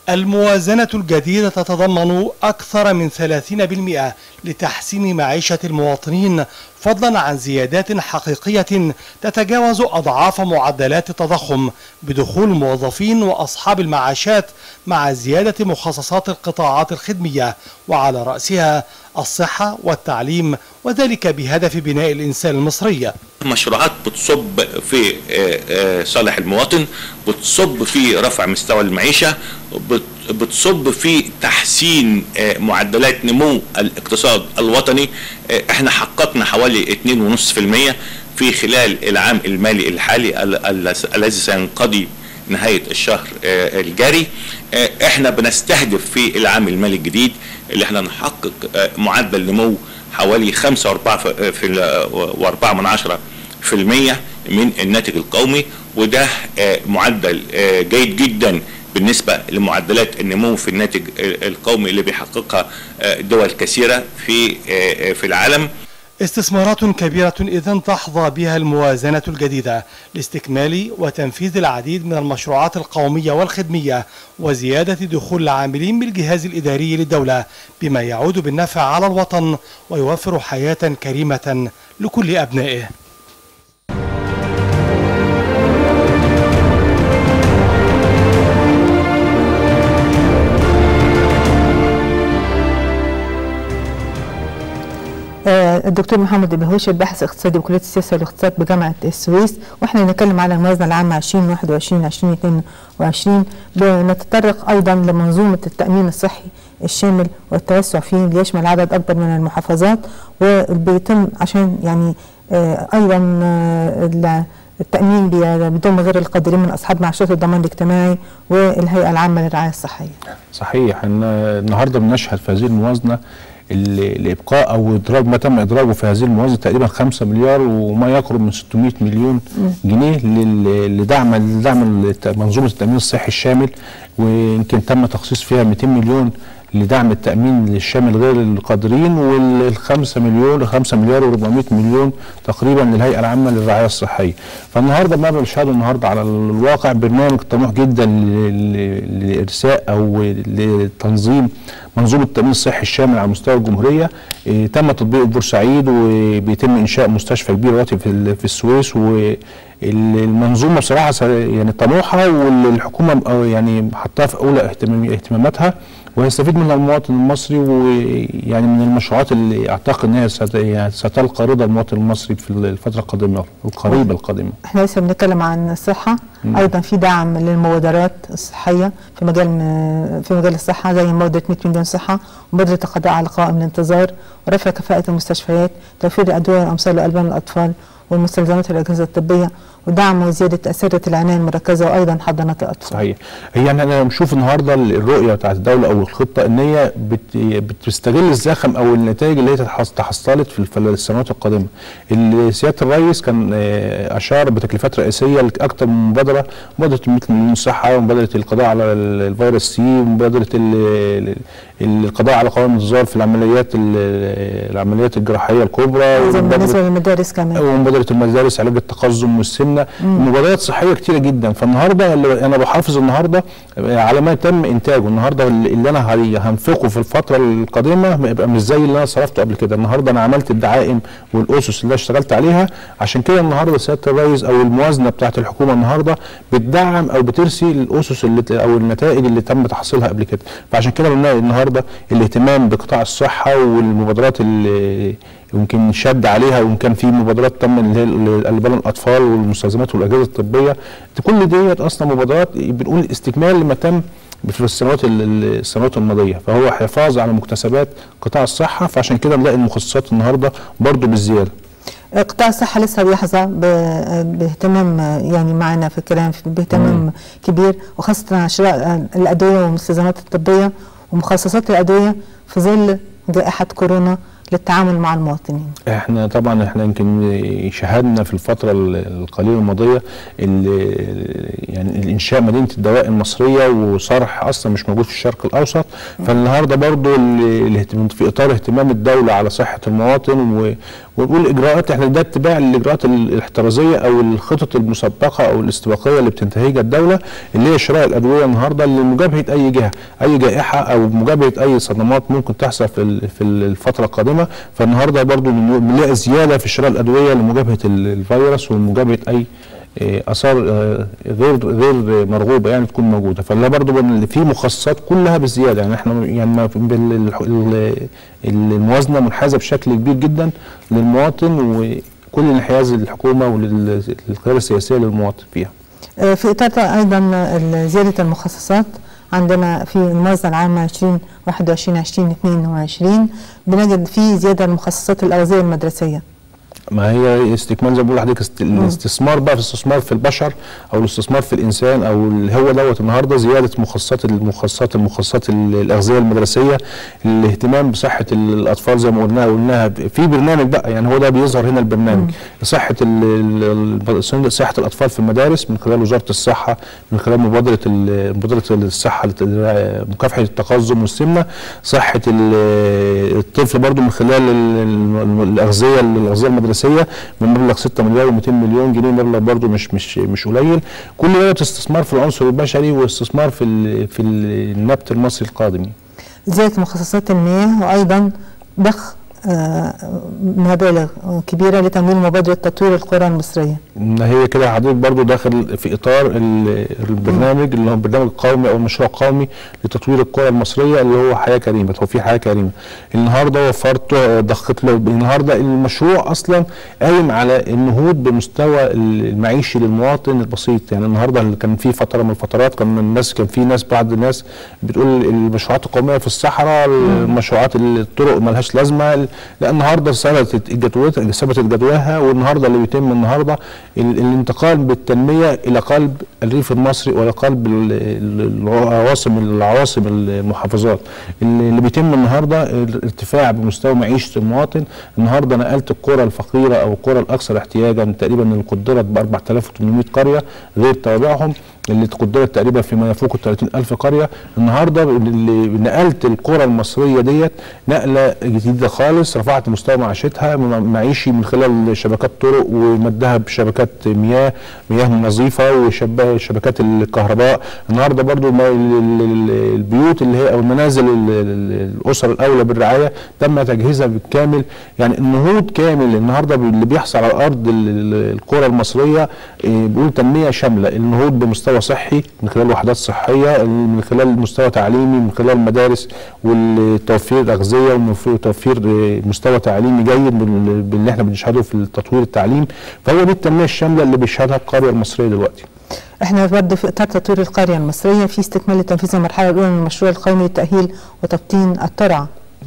الموازنة الجديدة تتضمن أكثر من 30% لتحسين معيشة المواطنين فضلا عن زيادات حقيقية تتجاوز أضعاف معدلات التضخم بدخول الموظفين وأصحاب المعاشات مع زيادة مخصصات القطاعات الخدمية وعلى رأسها الصحة والتعليم وذلك بهدف بناء الإنسان المصري مشروعات بتصب في آه، آه، صالح المواطن بتصب في رفع مستوى المعيشة بت- بتصب في تحسين آه، معدلات نمو الاقتصاد الوطني آه، احنا حققنا حوالي 2.5% في خلال العام المالي الحالي ال- ال- الذي سينقضي نهاية الشهر آه، الجاري آه، احنا بنستهدف في العام المالي الجديد اللي احنا نحقق آه، معدل نمو حوالي 5 و4 في ال- و4 من عشرة في المية من الناتج القومي وده آه، معدل آه، جيد جدا بالنسبة لمعدلات النمو في الناتج ال- القومي اللي بيحققها آه، دول كثيرة في آه، آه، في العالم استثمارات كبيرة إذا تحظى بها الموازنة الجديدة لاستكمال وتنفيذ العديد من المشروعات القومية والخدمية وزيادة دخول العاملين بالجهاز الإداري للدولة بما يعود بالنفع على الوطن ويوفر حياة كريمة لكل أبنائه آه، الدكتور محمد البهوش الباحث اقتصادي بكليه السياسه والاقتصاد بجامعه السويس واحنا بنتكلم على الموازنه العامه 2021 2022 بنتطرق ايضا لمنظومه التامين الصحي الشامل والتوسع فيه ليشمل عدد اكبر من المحافظات وبيتم عشان يعني آه، ايضا آه، ال- التامين بي- بيضم غير القادرين من اصحاب معاشات الضمان الاجتماعي والهيئه العامه للرعايه الصحيه. صحيح ان النهارده بنشهد في هذه الموازنه ال- الابقاء او ادراج ما تم ادراجه في هذه الموازنه تقريبا 5 مليار وما يقرب من 600 مليون جنيه لل- لدعم لدعم الت- منظومه التامين الصحي الشامل ويمكن تم تخصيص فيها 200 مليون لدعم التامين الشامل غير القادرين وال 5 مليون 5 مليار و400 مليون تقريبا للهيئه العامه للرعايه الصحيه فالنهارده ما بنشهده النهارده على الواقع برنامج طموح جدا ل- ل- لارساء او لتنظيم منظومه التامين الصحي الشامل على مستوى الجمهوريه إيه، تم تطبيقه في بورسعيد وبيتم انشاء مستشفى كبير دلوقتي في ال- في السويس والمنظومه بصراحه س- يعني طموحه والحكومه م- يعني حطها في اولى اهتمام- اهتماماتها ويستفيد منها المواطن المصري ويعني من المشروعات اللي اعتقد ان هي ست- يعني ستلقى رضا المواطن المصري في الفتره القادمه القريبه القادمه احنا لسه بنتكلم عن الصحة ايضا في دعم للمبادرات الصحية في مجال في مجال الصحة زي مبادرة 100 مليون صحة ومبادرة القضاء على قوائم الانتظار ورفع كفاءة المستشفيات توفير الأدوية والأمثال لألبان الأطفال والمستلزمات والأجهزة الطبية ودعم وزيادة أسرة العناية المركزة وأيضا حضانات الأطفال صحيح هي يعني انا بشوف النهارده الرؤيه بتاعت الدوله او الخطه ان هي بت بتستغل الزخم او النتائج اللي هي تحص- تحصلت في الف- السنوات القادمه. ال- سياده الرئيس كان آه، اشار بتكليفات رئيسيه لاكثر من مبادره مبادره 100 مليون صحه ومبادره القضاء على ال- الفيروس سي ومبادره ال- ال- القضاء على قوائم الانتظار في العمليات ال- العمليات الجراحيه الكبرى أيضا ومبادرة- بالنسبة للمدارس كمان ومبادره المدارس علاج التقزم والسمنه مبادرات صحيه كتيره جدا فالنهارده اللي انا بحافظ النهارده على ما تم انتاجه النهارده اللي انا هي- هنفقه في الفتره القادمه ما يبقى مش زي اللي انا صرفته قبل كده النهارده انا عملت الدعائم والاسس اللي أنا اشتغلت عليها عشان كده النهارده سياده الرئيس او الموازنه بتاعت الحكومه النهارده بتدعم او بترسي الاسس اللي او النتائج اللي تم تحصيلها قبل كده فعشان كده بنلاقي النهارده الاهتمام بقطاع الصحه والمبادرات اللي يمكن شد عليها وان كان في مبادرات تم اللي هي البان الاطفال والمستلزمات والاجهزه الطبيه كل ديت اصلا مبادرات بنقول استكمال لما تم في السنوات ال- ال- السنوات الماضيه فهو حفاظ على مكتسبات قطاع الصحه فعشان كده نلاقي المخصصات النهارده برضو بالزياده قطاع الصحة لسه بيحظى ب- باهتمام يعني معنا في الكلام باهتمام كبير وخاصة عن شراء الأدوية والمستلزمات الطبية ومخصصات الأدوية في ظل جائحة كورونا للتعامل مع المواطنين احنا طبعا احنا يمكن شاهدنا في الفتره القليله الماضيه ال- يعني الانشاء مدينه الدواء المصريه وصرح اصلا مش موجود في الشرق الاوسط فالنهارده برضو ال- الاهتمام في اطار اهتمام الدوله على صحه المواطن و- ونقول اجراءات احنا ده اتباع للاجراءات ال- الاحترازيه او الخطط المسبقه او الاستباقيه اللي بتنتهجها الدوله اللي هي شراء الادويه النهارده لمجابهه اي جهه اي جائحه او مجابهه اي صدمات ممكن تحصل في ال- في الفتره القادمه فالنهارده برضو بنلاقي بنلاقي زياده في شراء الادويه لمجابهه ال- الفيروس ومجابهه اي آه، اثار آه، غير غير مرغوبه يعني تكون موجوده فلا برضو بن- في مخصصات كلها بالزياده يعني احنا يعني ما في- بال- ال- ال- الموازنه منحازه بشكل كبير جدا للمواطن وكل انحياز الحكومه وللقياده السياسيه للمواطن فيها آه، في اطار ده ايضا ال- زياده المخصصات عندنا في الموازنه العامه 2021 2022 بنجد في زياده المخصصات الاغذيه المدرسيه ما هي استكمال زي ما بقول لحضرتك است- الاستثمار بقى في الاستثمار في البشر او الاستثمار في الانسان او اللي هو دوت النهارده زياده مخصصات المخصصات المخصصات ال- الاغذيه المدرسيه الاهتمام بصحه الاطفال زي ما قلنا قلناها في برنامج بقى يعني هو ده بيظهر هنا البرنامج صحه ال- ال- ال- صحه الاطفال في المدارس من خلال وزاره الصحه من خلال مبادره ال- مبادره الصحه لت- مكافحه التقزم والسمنه صحه ال- الطفل برضو من خلال ال- ال- الاغذيه الاغذيه المدرسيه من مبلغ 6 مليار و200 مليون جنيه مبلغ برضو مش مش مش قليل كل ده استثمار في العنصر البشري واستثمار في ال- في النبت المصري القادم زياده مخصصات المياه وايضا ضخ آه، مبالغ كبيره لتمويل مبادره تطوير القرى المصريه ان هي كده حضرتك برضو داخل في اطار ال- البرنامج اللي هو البرنامج القومي او المشروع القومي لتطوير القرى المصريه اللي هو حياه كريمه توفير حياه كريمه النهارده وفرت ضخت له النهارده المشروع اصلا قايم على النهوض بمستوى المعيشي للمواطن البسيط يعني النهارده اللي كان في فتره من الفترات كان الناس كان في ناس بعض الناس بتقول المشروعات القوميه في الصحراء المشروعات الطرق ملهاش لازمه لا النهارده ثبتت جدوتها ثبتت جدواها والنهارده اللي بيتم النهارده ال- الانتقال بالتنميه الى قلب الريف المصري والى قلب ال- ال- العواصم العواصم المحافظات اللي اللي بيتم النهارده الارتفاع بمستوى معيشه المواطن النهارده نقلت القرى الفقيره او القرى الاكثر احتياجا تقريبا اللي قدرت ب 4800 قريه غير توابعهم اللي تقدرت تقريبا فيما يفوق ال 30000 قريه النهارده اللي نقلت القرى المصريه ديت نقله جديده خالص رفعت مستوى معيشتها م- معيشي من خلال شبكات طرق ومدها بشبكات مياه مياه نظيفه وشبكات الكهرباء النهارده برضو ما- ال- ال- ال- البيوت اللي هي او المنازل ال- ال- الاسر الاولى بالرعايه تم تجهيزها بالكامل يعني النهوض كامل النهارده اللي بيحصل على ارض ال- ال- القرى المصريه إيه، بيقول تنميه شامله النهوض بمستوى صحي من خلال وحدات صحيه من خلال مستوى تعليمي من خلال مدارس والتوفير اغذيه وتوفير إيه، مستوى تعليمي جيد بال- باللي احنا بنشهده في التطوير التعليم فهو دي التنميه الشامله اللي بيشهدها القريه المصريه دلوقتي احنا برضه في اطار تطوير القريه المصريه في استكمال لتنفيذ المرحله الاولى من المشروع القومي للتاهيل وتبطين الترع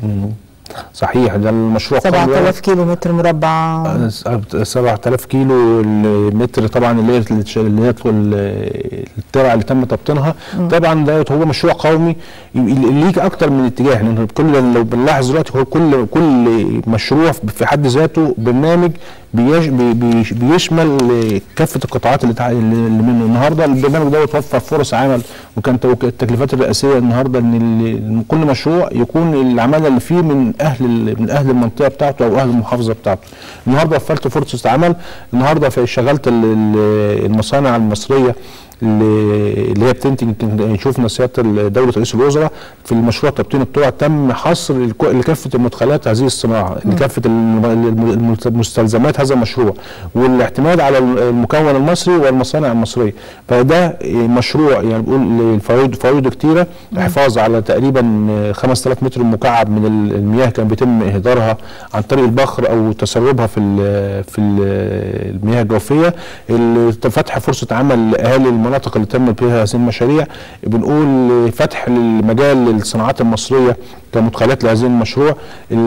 صحيح ده المشروع قوي 7000 كيلو متر مربع 7000 كيلو المتر طبعا اللي هي اللي هي ال- الترع اللي تم تبطينها طبعا ده هو مشروع قومي ليك اكتر من اتجاه يعني كل لو بنلاحظ دلوقتي هو كل كل مشروع في حد ذاته برنامج بيش بي- بي- بيشمل كافه القطاعات اللي تع- اللي منه النهارده البرنامج ده وفر فرص عمل وكانت التكليفات الرئاسيه النهارده ان ال- كل مشروع يكون العماله اللي فيه من اهل ال- من اهل المنطقه بتاعته او اهل المحافظه بتاعته النهارده وفرت فرصه عمل النهارده في شغلت ال- ال- المصانع المصريه اللي اللي هي بتنتج يمكن شفنا سياده دوله رئيس الوزراء في المشروع تبطين الطرق تم حصر الك- لكافه المدخلات هذه الصناعه لكافه الم- الم- المستلزمات هذا المشروع والاعتماد على المكون المصري والمصانع المصريه فده مشروع يعني بقول فوائد فوائده كتيره الحفاظ على تقريبا 5000 متر مكعب من ال- المياه كان بيتم اهدارها عن طريق البخر او تسربها في ال في ال المياه الجوفيه ال- فتح فرصه عمل لاهالي المناطق اللي تم فيها هذه المشاريع بنقول فتح المجال للصناعات المصريه كمدخلات لهذه المشروع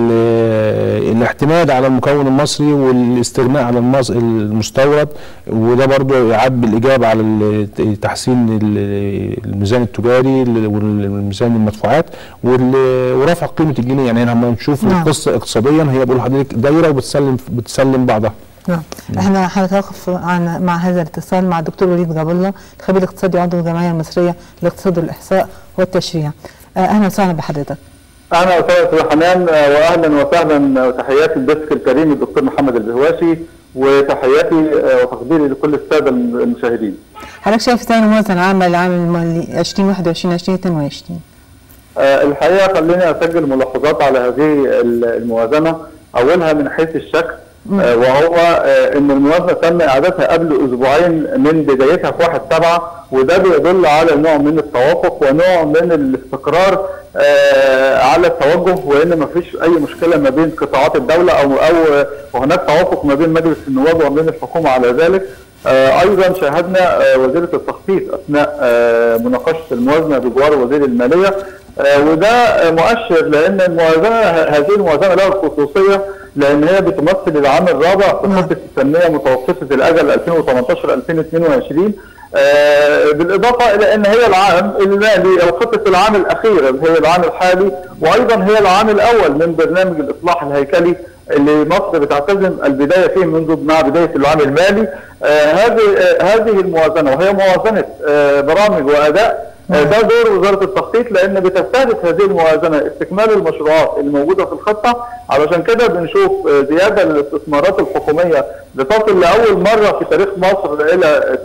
ال- الاعتماد على المكون المصري والاستغناء عن المص- المستورد وده برضو يعد بالاجابه على ال- تحسين ال- الميزان التجاري والميزان المدفوعات وال- ورفع قيمه الجنيه يعني لما نشوف نعم. القصه اقتصاديا هي بقول لحضرتك دايره وبتسلم بتسلم بعضها نعم احنا هنتوقف عن مع هذا الاتصال مع الدكتور وليد جاب الله الخبير الاقتصادي عضو الجمعيه المصريه للاقتصاد والاحصاء والتشريع آه، اهلا وسهلا بحضرتك اهلا وسهلا استاذ حنان آه، واهلا وسهلا وتحياتي الديسك الكريم الدكتور محمد البهواشي وتحياتي آه، وتقديري لكل الساده المشاهدين. حضرتك شايف ازاي الموازنه العامه لعام المالي 2021 2022 آه، الحقيقه خليني اسجل ملاحظات على هذه ال- الموازنه اولها من حيث الشكل آه، وهو آه، ان الموازنه تم اعدادها قبل اسبوعين من بدايتها في 1 7 وده بيدل على نوع من التوافق ونوع من الاستقرار آه، على التوجه وان ما فيش اي مشكله ما بين قطاعات الدوله او او وهناك توافق ما بين مجلس النواب وما بين الحكومه على ذلك آه، ايضا شاهدنا آه، وزيره التخطيط اثناء آه، مناقشه الموازنه بجوار وزير الماليه آه، وده آه، مؤشر لان الموازنه ه- هذه الموازنه لها خصوصيه لان هي بتمثل العام الرابع في خطه التنميه متوسطه الاجل 2018 2022 آه، بالاضافه الى ان هي العام المالي او خطه العام الاخيره اللي هي العام الحالي وايضا هي العام الاول من برنامج الاصلاح الهيكلي اللي مصر بتعتزم البدايه فيه منذ مع بدايه العام المالي آه، هذه آه، هذه الموازنه وهي موازنه آه، برامج واداء آه، ده دور وزاره التخطيط لان بتستهدف هذه الموازنه استكمال المشروعات اللي موجوده في الخطه علشان كده بنشوف آه، زياده للاستثمارات الحكوميه لتصل لاول مره في تاريخ مصر الى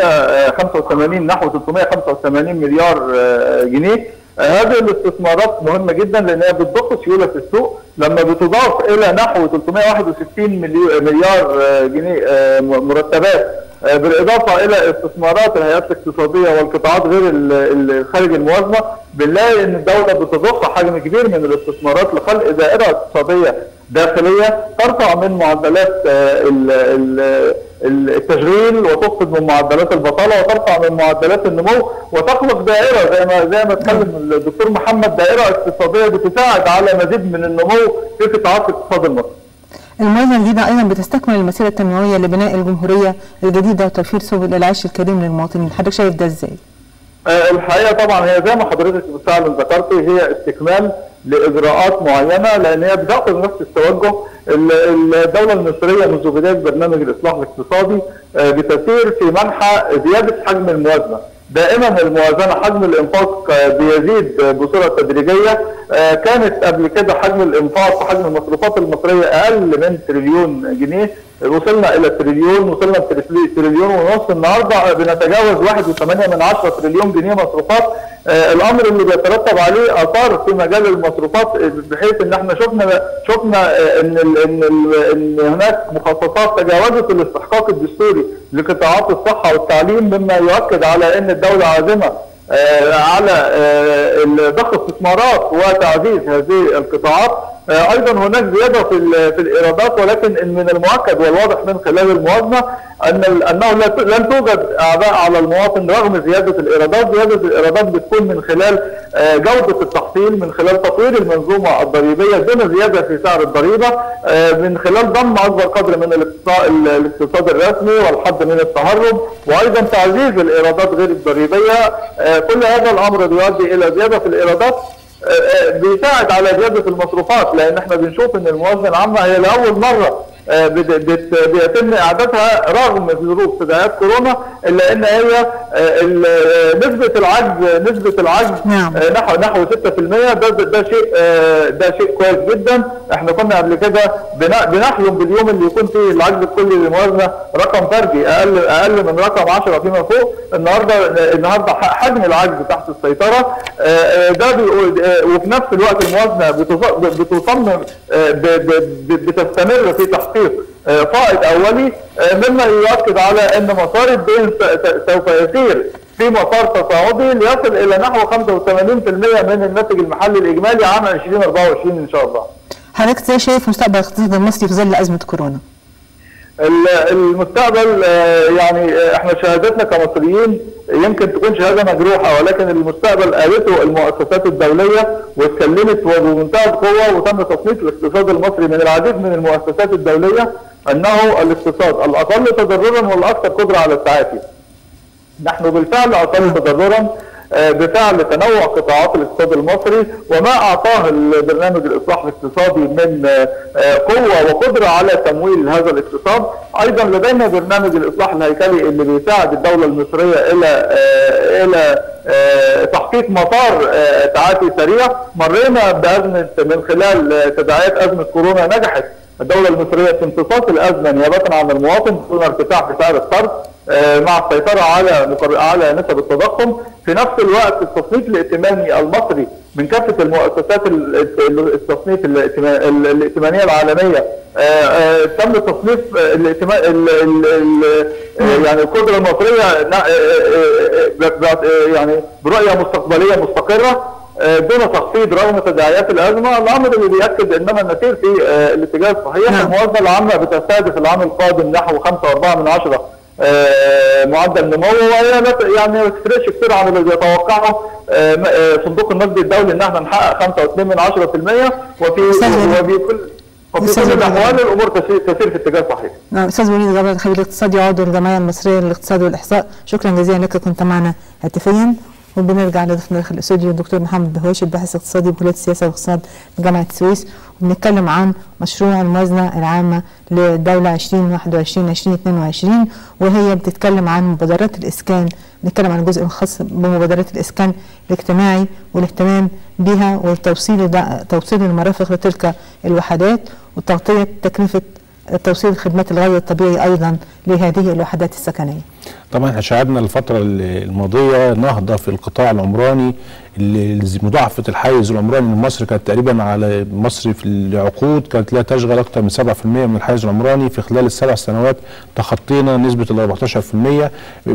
385 نحو 385 مليار آه، جنيه آه، هذه الاستثمارات مهمه جدا لان هي بتضخ سيوله في السوق لما بتضاف الى نحو 361 مليو- مليار آه، جنيه آه، م- مرتبات آه، بالاضافه الى استثمارات الهيئات الاقتصاديه والقطاعات غير ال- ال- خارج الموازنه بنلاقي ان الدوله بتضخ حجم كبير من الاستثمارات لخلق دائره اقتصاديه داخليه ترفع من معدلات آه، ال- ال- ال- التشغيل وتخفض من معدلات البطاله وترفع من معدلات النمو وتخلق دائره زي ما زي ما اتكلم الدكتور محمد دائره اقتصاديه بتساعد على مزيد من النمو في قطاعات الاقتصاد المصري. الموازنه الجديده ايضا بتستكمل المسيره التنمويه لبناء الجمهوريه الجديده وتوفير سبل العيش الكريم للمواطنين حضرتك شايف ده ازاي آه، الحقيقه طبعا هي زي ما حضرتك فعلا ذكرتي هي استكمال لاجراءات معينه لان هي بتاخذ نفس التوجه ال- ال- الدوله المصريه منذ بدايه برنامج الاصلاح الاقتصادي آه، بتسير في منحى زياده حجم الموازنه دائما الموازنه حجم الانفاق آه، بيزيد آه، بصوره تدريجيه آه، كانت قبل كده حجم الانفاق وحجم المصروفات المصريه اقل من تريليون جنيه وصلنا الى تريليون وصلنا تريليون ونص النهارده بنتجاوز 1.8 من 10 تريليون جنيه مصروفات آه الامر اللي بيترتب عليه اثار في مجال المصروفات بحيث ان احنا شفنا شفنا آه ان ال ان ال ان هناك مخصصات تجاوزت الاستحقاق الدستوري لقطاعات الصحه والتعليم مما يؤكد على ان الدوله عازمه آه على آه ضخ استثمارات وتعزيز هذه القطاعات آه ايضا هناك زياده في في الايرادات ولكن من المؤكد والواضح من خلال الموازنه ان انه لن توجد اعباء على المواطن رغم زياده الايرادات، زياده الايرادات بتكون من خلال جوده التحصيل، من خلال تطوير المنظومه الضريبيه دون زياده في سعر الضريبه، من خلال ضم اكبر قدر من الاقتصاد الرسمي والحد من التهرب، وايضا تعزيز الايرادات غير الضريبيه، كل هذا الامر بيؤدي الى زياده في الايرادات بيساعد على زياده المصروفات لان احنا بنشوف ان الموازنه العامه هي لاول مره بيتم اعدادها رغم ظروف تداعيات كورونا الا ان هي نسبه العجز نسبه العجز نعم. نحو نحو 6% ده ده شيء ده شيء كويس جدا احنا كنا قبل كده بنحلم باليوم اللي يكون فيه العجز الكلي للموازنه رقم فردي اقل اقل من رقم 10 فيما فوق النهارده النهارده حجم العجز تحت السيطره ده وفي نفس الوقت الموازنه بتصمم بتستمر في تحقيق تحقيق فائض اولي مما يؤكد على ان مسار الدين سوف يسير في مسار تصاعدي ليصل الى نحو 85% من الناتج المحلي الاجمالي عام 2024 ان شاء الله. حضرتك ازاي شايف مستقبل الاقتصاد المصري في ظل ازمه كورونا؟ ال- المستقبل آه، يعني آه، احنا شهادتنا كمصريين يمكن تكون شهاده مجروحه ولكن المستقبل قالته المؤسسات الدوليه واتكلمت وبمنتهى القوه وتم تصنيف الاقتصاد المصري من العديد من المؤسسات الدوليه انه الاقتصاد الاقل تضررا والاكثر قدره على التعافي. نحن بالفعل اقل تضررا آه، بفعل تنوع قطاعات الاقتصاد المصري وما اعطاه البرنامج الاصلاح الاقتصادي من آه، آه، قوه وقدره على تمويل هذا الاقتصاد، ايضا لدينا برنامج الاصلاح الهيكلي اللي بيساعد الدوله المصريه الى آه، الى آه، تحقيق مسار آه، تعافي سريع، مرينا بازمه من خلال آه، تداعيات ازمه كورونا نجحت الدولة المصرية في امتصاص الأزمة نيابة عن المواطن دون ارتفاع في سعر الصرف آه، مع السيطرة على مقر- على نسب التضخم في نفس الوقت التصنيف الائتماني المصري من كافة المؤسسات ال- ال- التصنيف الائتما- ال- الائتمانية العالمية آه، آه، تم تصنيف آه، الائتمان ال- ال- ال- آه، يعني القدرة المصرية نا- آه، آه، آه، ب- ب- يعني برؤية مستقبلية مستقرة آه، دون تخفيض رغم تداعيات الازمه الامر اللي بياكد اننا نسير في آه، الاتجاه الصحيح نعم. الموازنه العامه بتستهدف العام القادم نحو 5.4 من عشرة آه، معدل نمو وهي لا ت- يعني ما تفرقش كتير عن اللي بيتوقعه آه، م- آه، صندوق النقد الدولي ان احنا نحقق 5.2 من 10% وفي أستاذ وليد. وفي كل وفي أستاذ كل وليد. الاحوال الامور تسير تسير في اتجاه صحيح نعم استاذ وليد جبر الخبير الاقتصادي عضو الجمعيه المصريه للاقتصاد والاحصاء شكرا جزيلا لك كنت معنا هاتفيا وبنرجع لضيفنا داخل الاستوديو الدكتور محمد بهوش الباحث الاقتصادي بكليه السياسه والاقتصاد بجامعه السويس وبنتكلم عن مشروع الموازنه العامه للدوله 2021 2022 وهي بتتكلم عن مبادرات الاسكان بنتكلم عن الجزء الخاص بمبادرات الاسكان الاجتماعي والاهتمام بها وتوصيل دا- توصيل المرافق لتلك الوحدات وتغطيه تكلفه توصيل الخدمات الغير الطبيعي ايضا لهذه الوحدات السكنيه. طبعا احنا شاهدنا الفترة الماضية نهضة في القطاع العمراني اللي مضاعفة الحيز العمراني لمصر كانت تقريبا على مصر في العقود كانت لا تشغل أكثر من 7% من الحيز العمراني في خلال السبع سنوات تخطينا نسبة ال 14%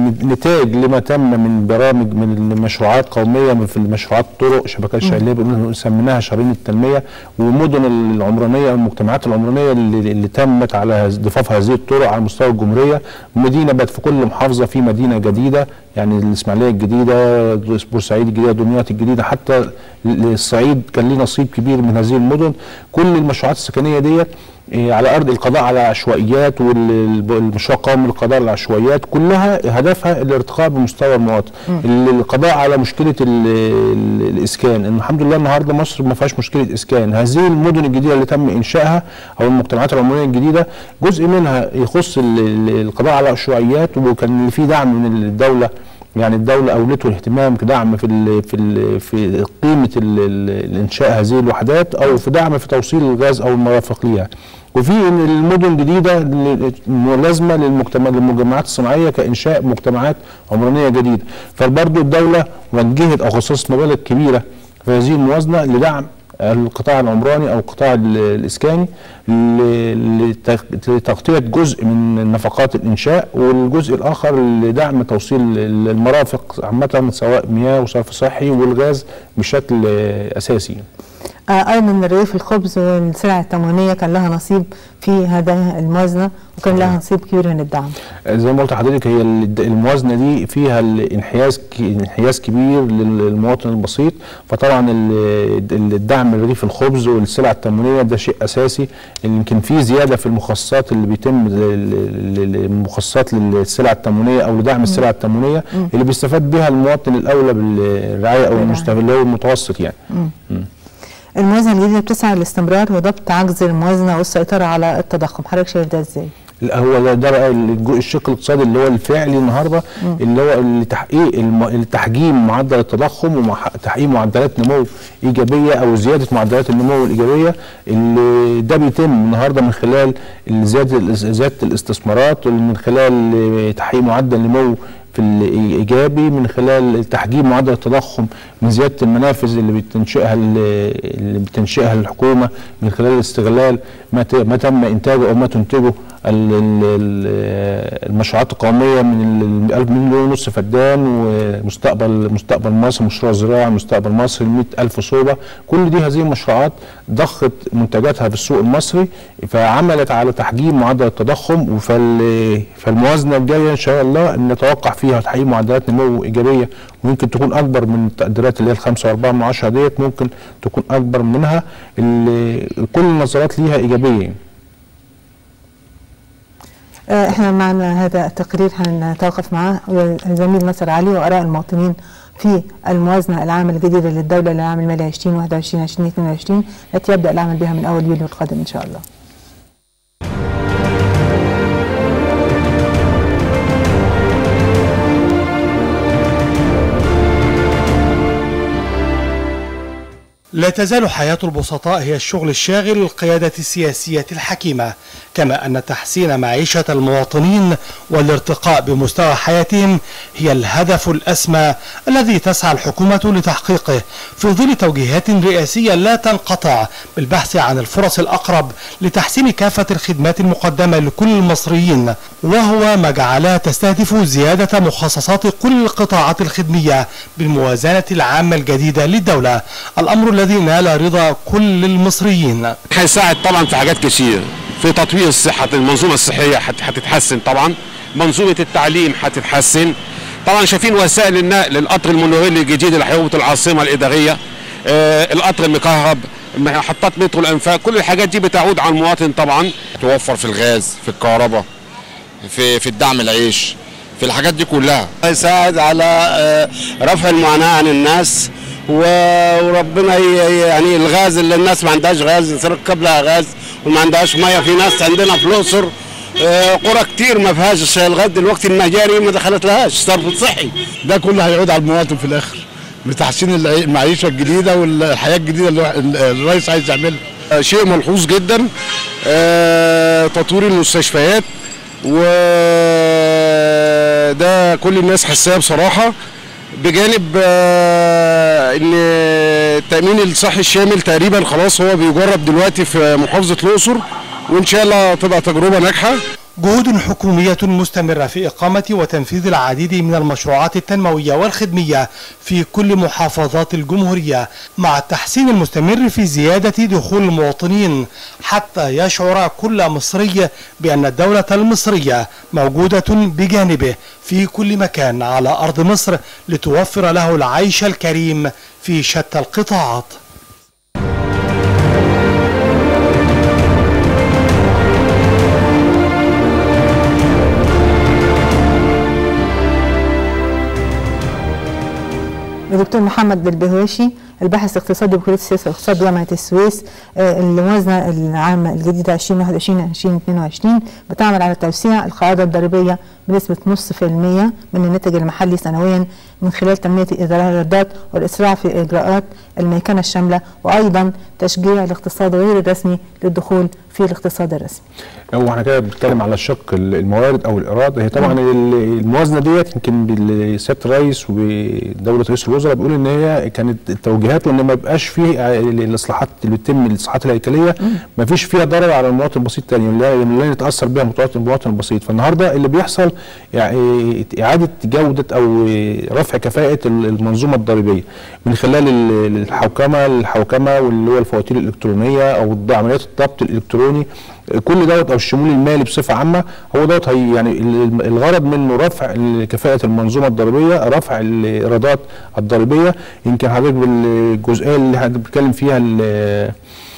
نتاج لما تم من برامج من مشروعات قومية من في المشروعات طرق شبكات شعبية سميناها شرايين التنمية والمدن العمرانية والمجتمعات العمرانية اللي, اللي تمت على ضفاف هذه الطرق على مستوى الجمهورية مدينة بقت في كل محافظة في مدينة جديدة يعني الإسماعيلية الجديدة بورسعيد الجديدة دمياط الجديدة حتى الصعيد كان ليه نصيب كبير من هذه المدن كل المشروعات السكنية ديت إيه، على ارض القضاء على العشوائيات والمشروع القومي للقضاء على العشوائيات كلها هدفها الارتقاء بمستوى المواطن ال- القضاء على مشكله ال- ال- الاسكان إن الحمد لله النهارده مصر ما فيهاش مشكله اسكان هذه المدن الجديده اللي تم انشائها او المجتمعات العمرانيه الجديده جزء منها يخص ال- ال- القضاء على العشوائيات وكان في دعم من الدوله يعني الدولة أولته الاهتمام كدعم في ال في ال في قيمة ال ال الإنشاء هذه الوحدات أو في دعم في توصيل الغاز أو المرافق ليها. وفي إن المدن الجديدة ل- ملازمة للمجتمع للمجمعات الصناعية كإنشاء مجتمعات عمرانية جديدة. فبرضه الدولة وجهت أو خصصت مبالغ كبيرة في هذه الموازنة لدعم القطاع العمراني او القطاع ال- الاسكاني ل- لتغ- لتغطيه جزء من نفقات الانشاء والجزء الاخر لدعم توصيل ال- المرافق عامه سواء مياه وصرف صحي والغاز بشكل آه، اساسي. آه، ايضا رغيف الخبز والسلع التموينيه كان لها نصيب في هذه الموازنه وكان لها نصيب كبير من الدعم. زي ما قلت لحضرتك هي ال- الموازنه دي فيها الانحياز ك- انحياز كبير للمواطن البسيط فطبعا ال- ال- الدعم لرغيف الخبز والسلع التموينيه ده شيء اساسي يمكن في زياده في المخصصات اللي بيتم ل- ل- ل- المخصصات للسلع التموينيه او لدعم السلع التموينيه اللي بيستفاد بها المواطن الاولى بالرعايه او بالرعاية. المستفيد اللي هو المتوسط يعني. الموازنه الجديده بتسعى للاستمرار وضبط عجز الموازنه والسيطره على التضخم، حضرتك شايف ده ازاي؟ لا هو ده, ده بقى الج- الشق الاقتصادي اللي هو الفعلي النهارده اللي هو لتحقيق الم- التحجيم معدل التضخم وتحقيق معدلات نمو ايجابيه او زياده معدلات النمو الايجابيه اللي ده بيتم النهارده من خلال زياده زياده الاستثمارات ومن خلال تحقيق معدل نمو في الايجابي من خلال تحجيم معدل التضخم من زياده المنافذ اللي بتنشئها اللي بتنشئها الحكومه من خلال استغلال ما ت- ما تم انتاجه او ما تنتجه ال- ال- ال- المشروعات القوميه من ال 1000 مليون ونص فدان ومستقبل مستقبل مصر مشروع زراعي مستقبل مصر 100000 صوبه كل دي هذه المشروعات ضخت منتجاتها في السوق المصري فعملت على تحجيم معدل التضخم فال- فالموازنه الجايه ان شاء الله ان نتوقع فيها تحقيق معدلات نمو ايجابيه ويمكن تكون اكبر من التقديرات اللي هي ال 5.4 من عشرة ديت ممكن تكون اكبر منها اللي كل النظرات ليها ايجابيه آه، احنا معنا هذا التقرير هنتوقف معاه الزميل نصر علي واراء المواطنين في الموازنه العامه الجديده للدوله للعام المالي 2021 2022 التي يبدا العمل بها من اول يوليو القادم ان شاء الله. لا تزال حياة البسطاء هي الشغل الشاغل للقيادة السياسية الحكيمة كما أن تحسين معيشة المواطنين والارتقاء بمستوى حياتهم هي الهدف الأسمى الذي تسعى الحكومة لتحقيقه في ظل توجيهات رئاسية لا تنقطع بالبحث عن الفرص الأقرب لتحسين كافة الخدمات المقدمة لكل المصريين وهو ما جعلها تستهدف زيادة مخصصات كل القطاعات الخدمية بالموازنة العامة الجديدة للدولة الأمر الذي نال رضا كل المصريين هيساعد طبعا في حاجات كتير في تطوير الصحة المنظومة الصحية هت- هتتحسن طبعا منظومة التعليم هتتحسن طبعا شايفين وسائل النقل القطر المونوريل الجديد اللي هيربط العاصمة الإدارية آه القطر المكهرب محطات مترو الأنفاق كل الحاجات دي بتعود على المواطن طبعا توفر في الغاز في الكهرباء في في الدعم العيش في الحاجات دي كلها هيساعد على آه، رفع المعاناة عن الناس و- وربنا ي- يعني الغاز اللي الناس ما عندهاش غاز يركب لها غاز وما عندهاش ميه في ناس عندنا في الاقصر آه، قرى كتير ما فيهاش لغايه دلوقتي المجاري ما دخلت لهاش صرف صحي ده كله هيعود على المواطن في الاخر لتحسين العي- المعيشه الجديده والحياه الجديده اللي الواحد- الرئيس عايز يعملها آه، شيء ملحوظ جدا آه، تطوير المستشفيات وده كل الناس حساه بصراحه بجانب آه، ان التامين الصحي الشامل تقريبا خلاص هو بيجرب دلوقتي في محافظه الاقصر وان شاء الله تبقى تجربه ناجحه جهود حكومية مستمرة في إقامة وتنفيذ العديد من المشروعات التنموية والخدمية في كل محافظات الجمهورية مع التحسين المستمر في زيادة دخول المواطنين حتى يشعر كل مصري بأن الدولة المصرية موجودة بجانبه في كل مكان على أرض مصر لتوفر له العيش الكريم في شتى القطاعات الدكتور محمد بالبهواشي الباحث الاقتصادي بكليه السياسه والاقتصاد جامعه السويس آه، الموازنه العامه الجديده 2021 2022 بتعمل على توسيع القاعده الضريبيه بنسبه نص في المية من الناتج المحلي سنويا من خلال تنميه الايرادات والاسراع في اجراءات الميكنه الشامله وايضا تشجيع الاقتصاد غير الرسمي للدخول في الاقتصاد الرسمي. هو احنا كده بنتكلم على شق الموارد او الايراد هي طبعا ال- الموازنه ديت يمكن بسياده الرئيس ودوله رئيس الوزراء بيقول ان هي كانت توجيهاته ان ما يبقاش فيه الاصلاحات اللي بتتم الاصلاحات الهيكليه ما فيش فيها ضرر على المواطن البسيط تاني لا لا يتاثر بها المواطن المواطن البسيط فالنهارده اللي بيحصل يعني اعاده جوده او رفع كفاءه المنظومه الضريبيه من خلال ال- الحوكمه الحوكمه واللي هو الفواتير الالكترونيه او عمليات الضبط الالكتروني كل دوت او الشمول المالي بصفه عامه هو دوت هي يعني ال- الغرض منه رفع ال- كفاءه المنظومه الضريبيه رفع الايرادات الضريبيه يمكن حضرتك بالجزئيه اللي احنا بنتكلم فيها ال-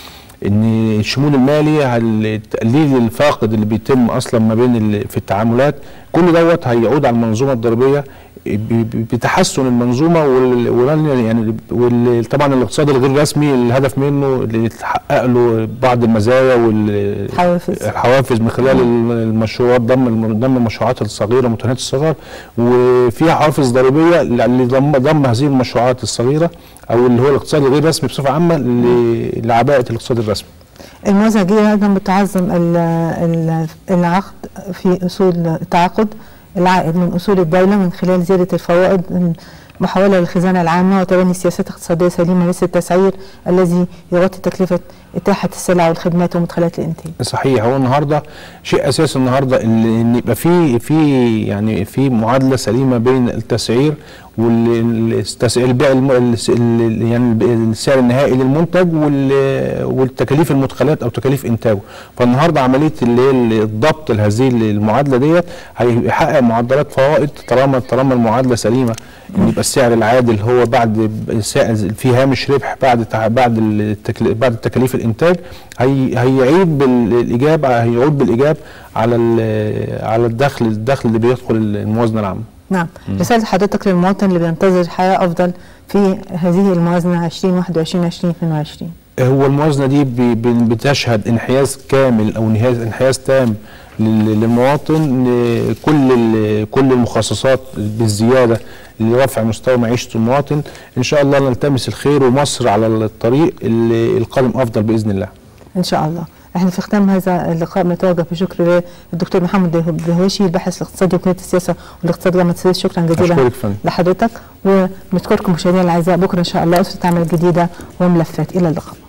ان الشمول المالي هل- تقليل الفاقد اللي بيتم اصلا ما بين ال- في التعاملات كل دوت هيعود على المنظومه الضريبيه ب- ب- بتحسن المنظومه وال وال- يعني وال- طبعا الاقتصاد الغير رسمي الهدف منه اللي يتحقق له بعض المزايا حوافز. والحوافز من خلال المشروعات ضم الم- ضم المشروعات الصغيره متناهيه الصغر وفيها حوافز ضريبيه لضم ضم هذه المشروعات الصغيره او اللي هو الاقتصاد الغير رسمي بصفه عامه ل- لعباءه الاقتصاد الرسمي. الموازنة الجديدة أيضا بتعظم ال- ال- العقد في أصول التعاقد العائد من أصول الدولة من خلال زيادة الفوائد محولة للخزانة العامة وتبني سياسات اقتصادية سليمة مثل التسعير الذي يغطي تكلفة اتاحه السلع والخدمات ومدخلات الانتاج صحيح هو النهارده شيء اساسي النهارده ان إن يبقى في في يعني في معادله سليمه بين التسعير والبيع الم... الس- ال- يعني السعر النهائي للمنتج وال- والتكاليف المدخلات او تكاليف انتاجه فالنهارده عمليه اللي هي الضبط لهذه المعادله ديت هيحقق معدلات فوائد طالما طالما المعادله سليمه ان يبقى السعر العادل هو بعد سا- في هامش ربح بعد تع- بعد التكل... بعد تكاليف الانتاج هي... هيعيد بالايجاب هيعود بالايجاب على ال... على الدخل الدخل اللي بيدخل الموازنه العامه نعم رسالة حضرتك للمواطن اللي بينتظر حياة أفضل في هذه الموازنة 2021 2022 هو الموازنه دي بي- بي- بتشهد انحياز كامل او انحياز انحياز تام لل- للمواطن ل- كل ال- كل المخصصات بالزياده لرفع مستوى معيشه المواطن ان شاء الله نلتمس الخير ومصر على الطريق اللي القادم افضل باذن الله إن شاء الله احنا في ختام هذا اللقاء بنتوجه بشكر للدكتور محمد دهوشي باحث الاقتصاد وكليه السياسه والاقتصاد جامعه السويس شكرا جزيلا أشكرك فندم. لحضرتك ونشكركم مشاهدينا الاعزاء بكره ان شاء الله اسره عمل جديده وملفات الى اللقاء